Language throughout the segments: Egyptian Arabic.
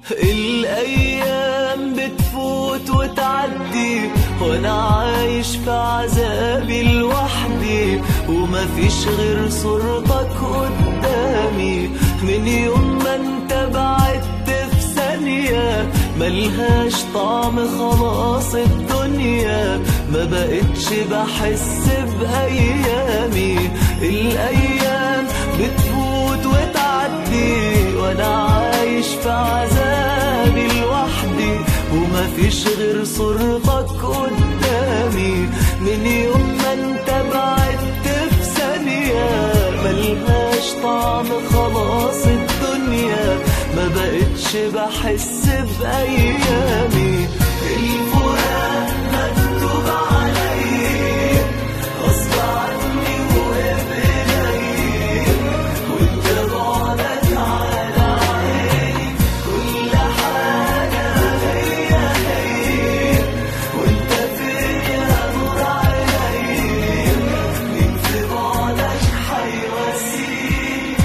الأيام بتفوت وتعدي وأنا عايش في عذابي لوحدي ومفيش غير صورتك قدامي من يوم ما انت بعدت في ثانية ملهاش طعم خلاص الدنيا ما بقتش بحس بأيامي الأيام بتفوت وتعدي وأنا عايش في عذابي لوحدي ومفيش غير صورتك قدامي من يوم ما انت بعدت في ثانية ملهاش طعم خلاص الدنيا ما بقتش بحس بأيامي الفراق مكتوب عليا غصب عني وبإيديا وانت بعدك على عيني كل حاجة هي هي وانت فيا نور عينيا مين في بعدك حيواسيك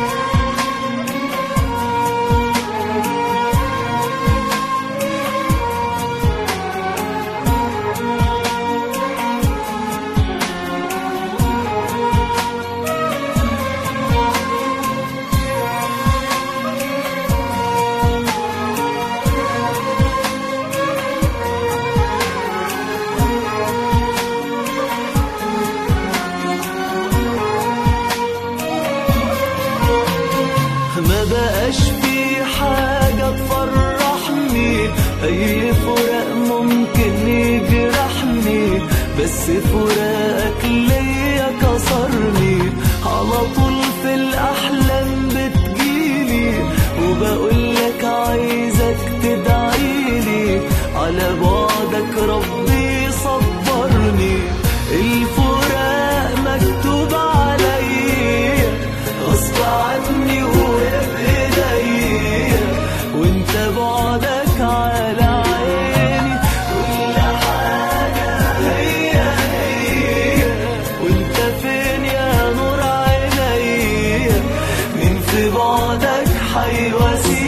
ما بقاش في حاجة تفرحني أي فراق ممكن يجرحني بس فراقك ليا كسرني على طول في الأحلام بتجيلي وبقولك عايزك تدعيلي على بعدك ربي صبرني الفراق مكتوب عليا غصب عني وبإيديا وانت بعدك على عيني كل حاجة هي هي وانت فين يا نور عينيا مين في بعدك حيواسيك